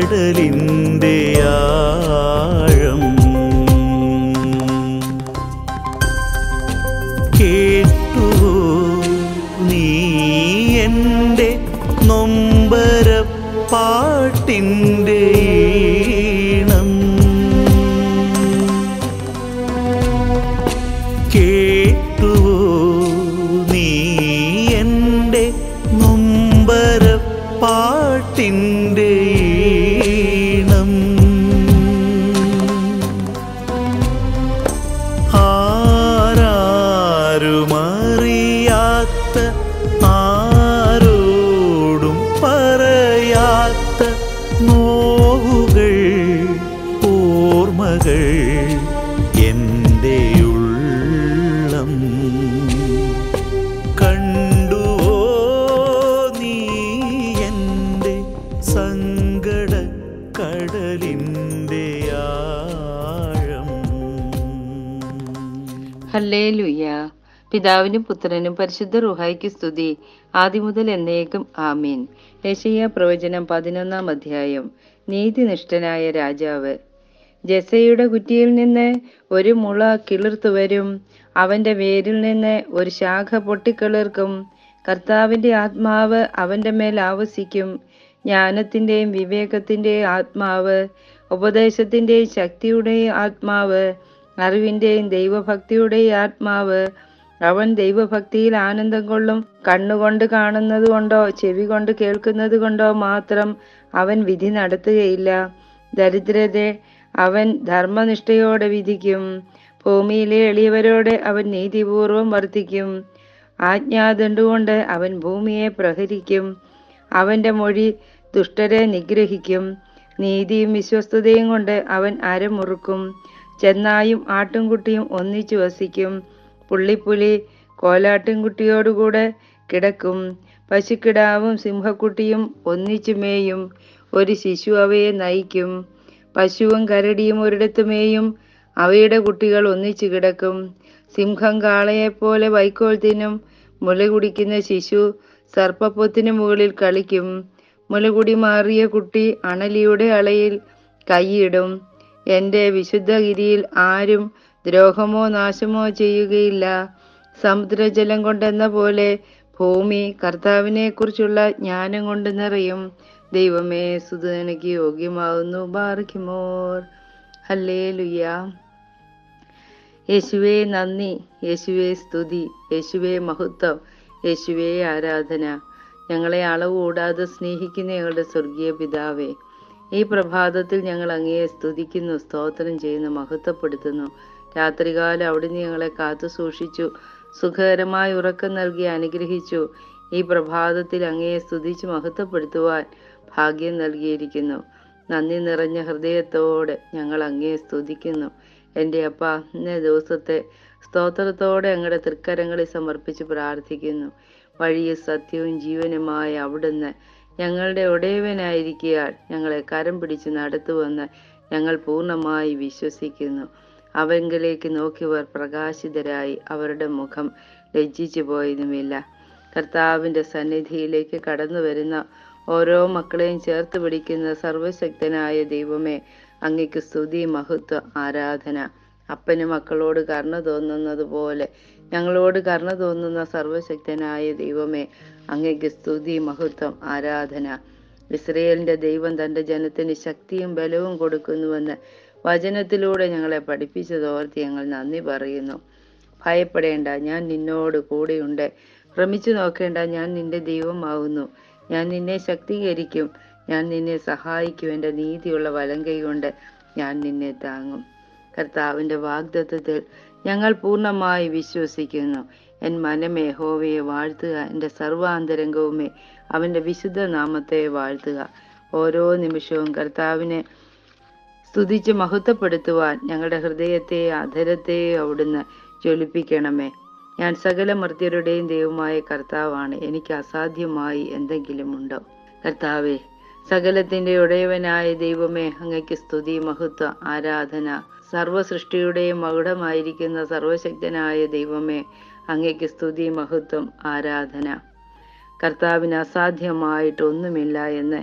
കടലിൻ്റെ ആഴം കേട്ടു നീ എൻ്റെ നൊമ്പര പാട്ടിൻ്റെ ഈണം കേട്ടു നീ എൻ്റെ നൊമ്പര പാട്ടിൻ്റെ ഈണം ആരാരുമറിയാത്ത ആരോടും പറയാത്ത നോവുകൾ ഓർമ്മകൾ എൻ്റെ ഉള്ളം കണ്ടുവോ നീ എൻ്റെ സങ്കട കടലിൻ്റെ ആഴം ഹല്ലേലൂയ പിതാവിനും പുത്രനും പരിശുദ്ധ റുഹായ്ക്ക് സ്തുതി ആദ്യം മുതൽ എന്നേക്കും ആമീൻ യശയ്യ പ്രവചനം പതിനൊന്നാം അധ്യായം നീതിനിഷ്ഠനായ രാജാവ് ജസയുടെ കുറ്റിയിൽ നിന്ന് ഒരു മുള കിളിർത്തു വരും അവന്റെ വേരിൽ നിന്ന് ഒരു ശാഖ പൊട്ടിക്കിളിർക്കും കർത്താവിന്റെ ആത്മാവ് അവന്റെ മേൽ ആവസിക്കും ജ്ഞാനത്തിന്റെയും വിവേകത്തിന്റെയും ആത്മാവ് ഉപദേശത്തിന്റെയും ശക്തിയുടെയും ആത്മാവ് അറിവിന്റെയും ദൈവഭക്തിയുടെയും ആത്മാവ് അവൻ ദൈവഭക്തിയിൽ ആനന്ദം കൊള്ളും കണ്ണുകൊണ്ട് കാണുന്നത് കൊണ്ടോ ചെവി കൊണ്ട് കേൾക്കുന്നത് കൊണ്ടോ മാത്രം അവൻ വിധി നടത്തുകയില്ല ദരിദ്രരെ അവൻ ധർമ്മനിഷ്ഠയോടെ വിധിക്കും ഭൂമിയിലെ എളിയവരോട് അവൻ നീതിപൂർവം വർത്തിക്കും ആജ്ഞാദണ്ടുകൊണ്ട് അവൻ ഭൂമിയെ പ്രഹരിക്കും അവന്റെ മൊഴി ദുഷ്ടരെ നിഗ്രഹിക്കും നീതിയും വിശ്വസ്തതയും കൊണ്ട് അവൻ അരമുറുക്കും ചെന്നായും ആട്ടുംകുട്ടിയും ഒന്നിച്ചു വസിക്കും പുള്ളിപ്പുലി കോലാട്ടിൻകുട്ടിയോടുകൂടെ കിടക്കും പശുക്കിടാവും സിംഹക്കുട്ടിയും ഒന്നിച്ചു മേയും ഒരു ശിശു അവയെ നയിക്കും പശുവും കരടിയും ഒരിടത്ത് മേയും അവയുടെ കുട്ടികൾ ഒന്നിച്ചു കിടക്കും സിംഹം കാളയെപ്പോലെ വൈക്കോൽ തിന്നും മുല കുടിക്കുന്ന ശിശു സർപ്പപ്പൊത്തിന് മുകളിൽ കളിക്കും മുലകുടി മാറിയ കുട്ടി അണലിയുടെ അളയിൽ കൈയിടും എൻ്റെ വിശുദ്ധഗിരിയിൽ ആരും ദ്രോഹമോ നാശമോ ചെയ്യുകയില്ല സമുദ്രജലം കൊണ്ടെന്ന പോലെ ഭൂമി കർത്താവിനെ കുറിച്ചുള്ള ജ്ഞാനം കൊണ്ട് നിറയും ദൈവമേ സുതനക്ക് യോഗ്യമാവുന്നു ബാർക്കിമോർ ഹല്ലേ യേശുവേ നന്ദി യേശുവേ സ്തുതി യേശുവേ മഹത്വം യേശുവേ ആരാധന ഞങ്ങളെ അളവ് കൂടാതെ സ്നേഹിക്കുന്ന ഞങ്ങളുടെ സ്വർഗീയ പിതാവേ ഈ പ്രഭാതത്തിൽ ഞങ്ങൾ അങ്ങയെ സ്തുതിക്കുന്നു സ്തോത്രം ചെയ്യുന്നു മഹത്വപ്പെടുത്തുന്നു രാത്രികാലം അവിടുന്ന് ഞങ്ങളെ കാത്തു സൂക്ഷിച്ചു സുഖകരമായ ഉറക്കം നൽകി അനുഗ്രഹിച്ചു ഈ പ്രഭാതത്തിൽ അങ്ങയെ സ്തുതിച്ച് മഹത്വപ്പെടുത്തുവാൻ ഭാഗ്യം നൽകിയിരിക്കുന്നു നന്ദി നിറഞ്ഞ ഹൃദയത്തോടെ ഞങ്ങൾ അങ്ങയെ സ്തുതിക്കുന്നു എൻ്റെ അപ്പ ഇന്നേ ദിവസത്തെ സ്തോത്രത്തോടെ അങ്ങയുടെ തൃക്കരങ്ങളിൽ സമർപ്പിച്ച് പ്രാർത്ഥിക്കുന്നു വഴിയും സത്യവും ജീവനുമായ അവിടുന്ന് ഞങ്ങളുടെ ഉടയവനായിരിക്കാൻ ഞങ്ങളെ കരം പിടിച്ച് നടത്തുവെന്ന് ഞങ്ങൾ പൂർണ്ണമായി വിശ്വസിക്കുന്നു അവങ്കിലേക്ക് നോക്കിയവർ പ്രകാശിതരായി അവരുടെ മുഖം ലജ്ജിച്ചു പോയതുമില്ല കർത്താവിൻ്റെ സന്നിധിയിലേക്ക് കടന്നു വരുന്ന ഓരോ മക്കളെയും ചേർത്ത് പിടിക്കുന്ന സർവശക്തനായ ദൈവമേ അങ്ങയ്ക്ക് സ്തുതി മഹത്വ ആരാധന അപ്പന് മക്കളോട് കരുണ തോന്നുന്നത് പോലെ ഞങ്ങളോട് കരുണ തോന്നുന്ന സർവശക്തനായ ദൈവമേ അങ്ങയ്ക്ക് സ്തുതി മഹത്വം ആരാധന ഇസ്രയേലിന്റെ ദൈവം തന്റെ ജനത്തിന് ശക്തിയും ബലവും കൊടുക്കുന്നുവെന്ന് വചനത്തിലൂടെ ഞങ്ങളെ പഠിപ്പിച്ചതോർത്ത് ഞങ്ങൾ നന്ദി പറയുന്നു ഭയപ്പെടേണ്ട ഞാൻ നിന്നോട് കൂടെയുണ്ട് ഭ്രമിച്ചു നോക്കേണ്ട ഞാൻ നിന്റെ ദൈവമാവുന്നു ഞാൻ നിന്നെ ശക്തീകരിക്കും ഞാൻ നിന്നെ സഹായിക്കും എൻ്റെ നീതിയുള്ള വലം കൈകൊണ്ട് ഞാൻ നിന്നെ താങ്ങും കർത്താവിൻ്റെ വാഗ്ദത്വത്തിൽ ഞങ്ങൾ പൂർണ്ണമായി വിശ്വസിക്കുന്നു എൻ മനമേ ഹോവയെ വാഴ്ത്തുക എൻ്റെ സർവാന്തരംഗവുമേ അവൻ്റെ വിശുദ്ധ നാമത്തെ വാഴ്ത്തുക ഓരോ നിമിഷവും കർത്താവിനെ സ്തുതിച്ച് മഹത്വപ്പെടുത്തുവാൻ ഞങ്ങളുടെ ഹൃദയത്തെ അധരത്തെ അവിടുന്ന് ജ്വലിപ്പിക്കണമേ ഞാൻ സകല മർത്യരുടെയും ദൈവമായ കർത്താവാണ് എനിക്ക് അസാധ്യമായി എന്തെങ്കിലും ഉണ്ടോ കർത്താവെ സകലത്തിന്റെ ഉടയവനായ ദൈവമേ അങ്ങയ്ക്ക് സ്തുതി മഹത്വ ആരാധന സർവ സൃഷ്ടിയുടെയും മകുടമായിരിക്കുന്ന സർവശക്തനായ ദൈവമേ അങ്ങയ്ക്ക് സ്തുതി മഹത്വം ആരാധന കർത്താവിന് അസാധ്യമായിട്ടൊന്നുമില്ല എന്ന്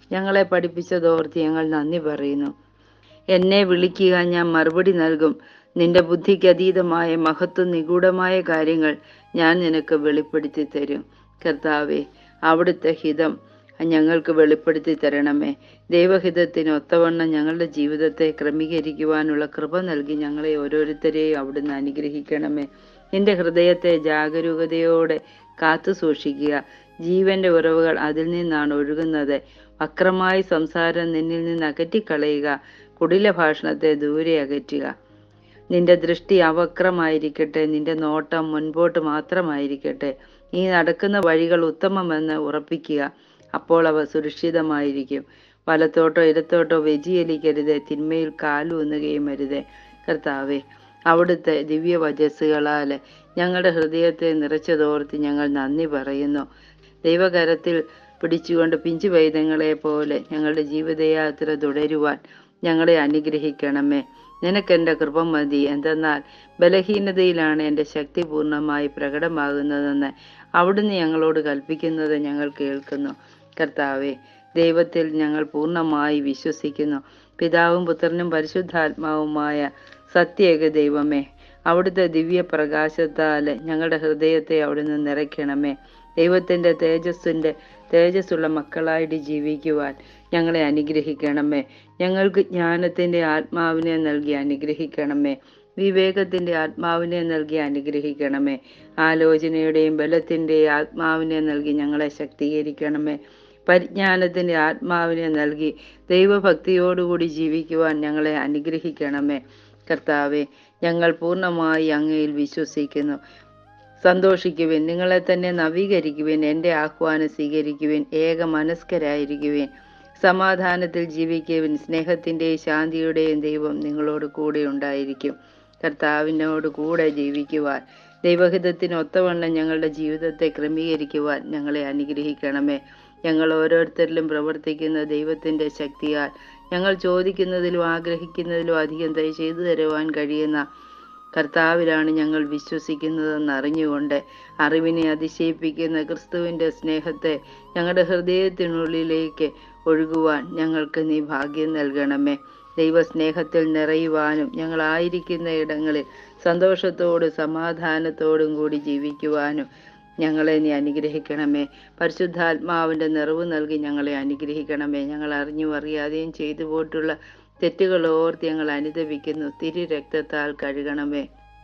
ഞങ്ങളെ പഠിപ്പിച്ചതോർത്ത് ഞങ്ങൾ നന്ദി പറയുന്നു എന്നെ വിളിക്കുക ഞാൻ മറുപടി നൽകും നിന്റെ ബുദ്ധിക്ക് അതീതമായ മഹത്വം നിഗൂഢമായ കാര്യങ്ങൾ ഞാൻ നിനക്ക് വെളിപ്പെടുത്തി തരും കർത്താവെ അവിടുത്തെ ഹിതം ഞങ്ങൾക്ക് വെളിപ്പെടുത്തി തരണമേ ദൈവഹിതത്തിന് ഒത്തവണ്ണം ഞങ്ങളുടെ ജീവിതത്തെ ക്രമീകരിക്കുവാനുള്ള കൃപ നൽകി ഞങ്ങളെ ഓരോരുത്തരെയും അവിടുന്ന് അനുഗ്രഹിക്കണമേ നിന്റെ ഹൃദയത്തെ ജാഗരൂകതയോടെ കാത്തു സൂക്ഷിക്കുക ജീവന്റെ ഉറവുകൾ അതിൽ നിന്നാണ് ഒഴുകുന്നത് വക്രമായ സംസാരം നിന്നിൽ നിന്ന് അകറ്റിക്കളയുക കുടില ഭാഷണത്തെ ദൂരെ അകറ്റുക നിന്റെ ദൃഷ്ടി അവക്രമായിരിക്കട്ടെ നിന്റെ നോട്ടം മുൻപോട്ട് മാത്രമായിരിക്കട്ടെ നീ നടക്കുന്ന വഴികൾ ഉത്തമമെന്ന് ഉറപ്പിക്കുക അപ്പോൾ അവ സുരക്ഷിതമായിരിക്കും വലത്തോട്ടോ ഇടത്തോട്ടോ വ്യതിചലിക്കരുത് തിന്മയിൽ കാലൂന്നുകയും അരുത് കർത്താവെ അവിടുത്തെ ദിവ്യ വചസ്സുകളാൽ ഞങ്ങളുടെ ഹൃദയത്തെ നിറച്ചതോർത്ത് ഞങ്ങൾ നന്ദി പറയുന്നു ദൈവകരത്തിൽ പിടിച്ചുകൊണ്ട് പിഞ്ചു വൈദ്യങ്ങളെ പോലെ ഞങ്ങളുടെ ജീവിതയാത്ര തുടരുവാൻ ഞങ്ങളെ അനുഗ്രഹിക്കണമേ നിനക്കെൻ്റെ കൃപ മതി എന്തെന്നാൽ ബലഹീനതയിലാണ് എൻ്റെ ശക്തി പൂർണ്ണമായി പ്രകടമാകുന്നതെന്ന് അവിടുന്ന് ഞങ്ങളോട് കൽപ്പിക്കുന്നത് ഞങ്ങൾ കേൾക്കുന്നു കർത്താവെ ദൈവത്തിൽ ഞങ്ങൾ പൂർണ്ണമായി വിശ്വസിക്കുന്നു പിതാവും പുത്രനും പരിശുദ്ധാത്മാവുമായ സത്യേക ദൈവമേ അവിടുത്തെ ദിവ്യ പ്രകാശത്താൽ ഞങ്ങളുടെ ഹൃദയത്തെ അവിടുന്ന് നിറയ്ക്കണമേ ദൈവത്തിൻ്റെ തേജസ്സിൻ്റെ തേജസ്സുള്ള മക്കളായിട്ട് ജീവിക്കുവാൻ ഞങ്ങളെ അനുഗ്രഹിക്കണമേ ഞങ്ങൾക്ക് ജ്ഞാനത്തിൻ്റെ ആത്മാവിനെ നൽകി അനുഗ്രഹിക്കണമേ വിവേകത്തിൻ്റെ ആത്മാവിനെ നൽകി അനുഗ്രഹിക്കണമേ ആലോചനയുടെയും ബലത്തിൻ്റെയും ആത്മാവിനെ നൽകി ഞങ്ങളെ ശക്തീകരിക്കണമേ പരിജ്ഞാനത്തിൻ്റെ ആത്മാവിനെ നൽകി ദൈവഭക്തിയോടുകൂടി ജീവിക്കുവാൻ ഞങ്ങളെ അനുഗ്രഹിക്കണമേ കർത്താവെ ഞങ്ങൾ പൂർണ്ണമായി അങ്ങയിൽ വിശ്വസിക്കുന്നു സന്തോഷിക്കുവിൻ നിങ്ങളെ തന്നെ നവീകരിക്കുവിൻ എൻ്റെ ആഹ്വാനം സ്വീകരിക്കുവിൻ ഏക മനസ്കരായിരിക്കുവിൻ സമാധാനത്തിൽ ജീവിക്കുവിൻ സ്നേഹത്തിൻ്റെയും ശാന്തിയുടെയും ദൈവം നിങ്ങളോട് കൂടെ ഉണ്ടായിരിക്കും കർത്താവിനോട് കൂടെ ജീവിക്കുവാൻ ദൈവഹിതത്തിന് ഒത്തവണ്ണം ഞങ്ങളുടെ ജീവിതത്തെ ക്രമീകരിക്കുവാൻ ഞങ്ങളെ അനുഗ്രഹിക്കണമേ ഞങ്ങൾ ഓരോരുത്തരിലും പ്രവർത്തിക്കുന്ന ദൈവത്തിൻ്റെ ശക്തിയാൽ ഞങ്ങൾ ചോദിക്കുന്നതിലും ആഗ്രഹിക്കുന്നതിലും അധികം ദയ ചെയ്തു തരുവാൻ കഴിയുന്ന കർത്താവിലാണ് ഞങ്ങൾ വിശ്വസിക്കുന്നതെന്ന് അറിഞ്ഞുകൊണ്ട് അറിവിനെ അതിശയിപ്പിക്കുന്ന ക്രിസ്തുവിൻ്റെ സ്നേഹത്തെ ഞങ്ങളുടെ ഹൃദയത്തിനുള്ളിലേക്ക് ഒഴുകുവാൻ ഞങ്ങൾക്ക് നീ ഭാഗ്യം നൽകണമേ ദൈവസ്നേഹത്തിൽ നിറയുവാനും ഞങ്ങളായിരിക്കുന്ന ഇടങ്ങളിൽ സന്തോഷത്തോടും സമാധാനത്തോടും കൂടി ജീവിക്കുവാനും ഞങ്ങളെ നീ അനുഗ്രഹിക്കണമേ പരിശുദ്ധാത്മാവിൻ്റെ നിറവ് നൽകി ഞങ്ങളെ അനുഗ്രഹിക്കണമേ ഞങ്ങൾ അറിഞ്ഞും അറിയാതെയും ചെയ്തു പോയിട്ടുള്ള തെറ്റുകൾ ഓർത്ത് ഞങ്ങൾ അനുദപിക്കുന്നു തിരു രക്തത്താൽ കഴുകണമേ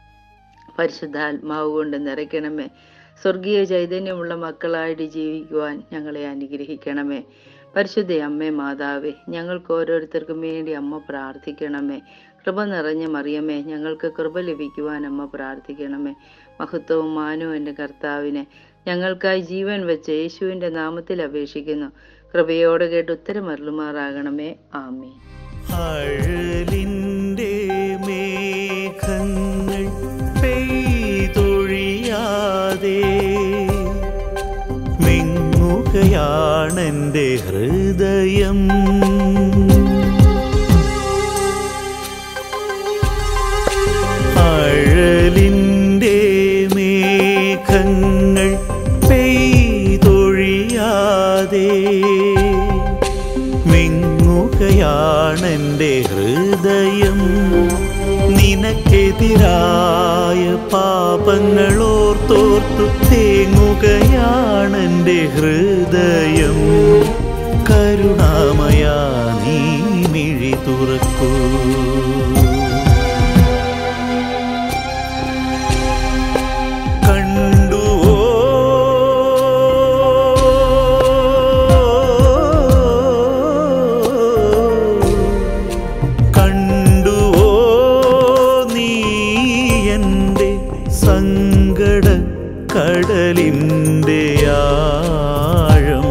പരിശുദ്ധാത്മാവ് കൊണ്ട് നിറയ്ക്കണമേ സ്വർഗീയ ചൈതന്യമുള്ള മക്കളായിട്ട് ജീവിക്കുവാൻ ഞങ്ങളെ അനുഗ്രഹിക്കണമേ പരിശുദ്ധ അമ്മേ മാതാവേ ഞങ്ങൾക്ക് ഓരോരുത്തർക്കും വേണ്ടി അമ്മ പ്രാർത്ഥിക്കണമേ കൃപ നിറഞ്ഞ മറിയമേ ഞങ്ങൾക്ക് കൃപ ലഭിക്കുവാൻ അമ്മ പ്രാർത്ഥിക്കണമേ മഹത്വവും മാനവും എൻ്റെ കർത്താവിനെ ഞങ്ങൾക്കായി ജീവൻ വെച്ച് യേശുവിൻ്റെ നാമത്തിൽ അപേക്ഷിക്കുന്നു കൃപയോടെ കേട്ട് ഉത്തരമരുളുമാറാകണമേ ആമേ അഴലിൻ്റെ മേഘങ്ങൾ പെയ്തൊഴിയാതെ വിങ്ങുകയാണെൻ്റെ ഹൃദയം അഴലിൻ്റെ മേഘങ്ങൾ പെയ്തൊഴിയാതെ വിങ്ങുകയാണെൻ്റെ ഹൃദയം നിനക്കെതിരായ പാപങ്ങളോർത്തോർത്തു തേങ്ങുകയാണെൻ്റെ ഹൃദയം കരുണാമയാ നീ മിഴി തുറക്കൂ കണ്ടുവോ കണ്ടുവോ നീ എൻ്റെ സങ്കട കടലിൻ്റെ ആഴം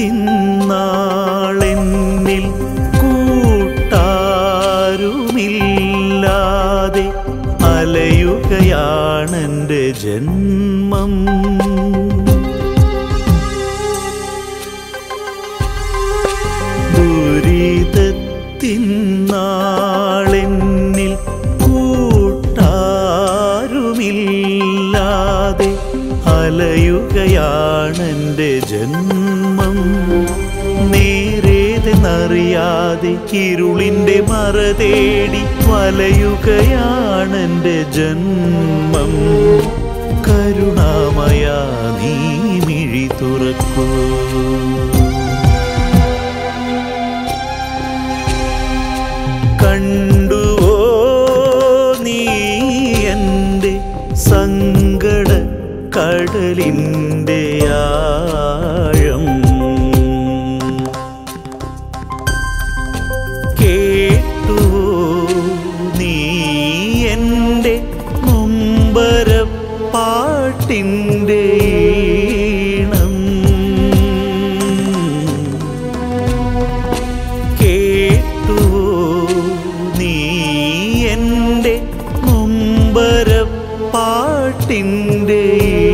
ദുരിതത്തിന്നാളെന്നിൽ കൂട്ടാരുമില്ലാതെ അലയുകയാണെൻ്റെ ജന്മം ദുരിതത്തിന്നാളെന്നിൽ കൂട്ടാരുമില്ലാതെ അലയുകയാണെൻ്റെ ജന്മം നേരേതെന്നറിയാതെ ഇരുളിൻ്റെ മറ തേടി വലയുകയാണെൻ്റെ ജന്മം കരുണാമയ നീ മിഴി തുറക്കൂ കണ്ടുവോ നീ എൻ്റെ സങ്കട കടലിൻ്റെ ആഴം കേട്ടുവോ നീ എൻ്റെ നൊമ്പര പാട്ടിൻ്റെ ഈണം കേട്ടുവോ നീ എൻ്റെ നൊമ്പര പാട്ടിൻ്റെ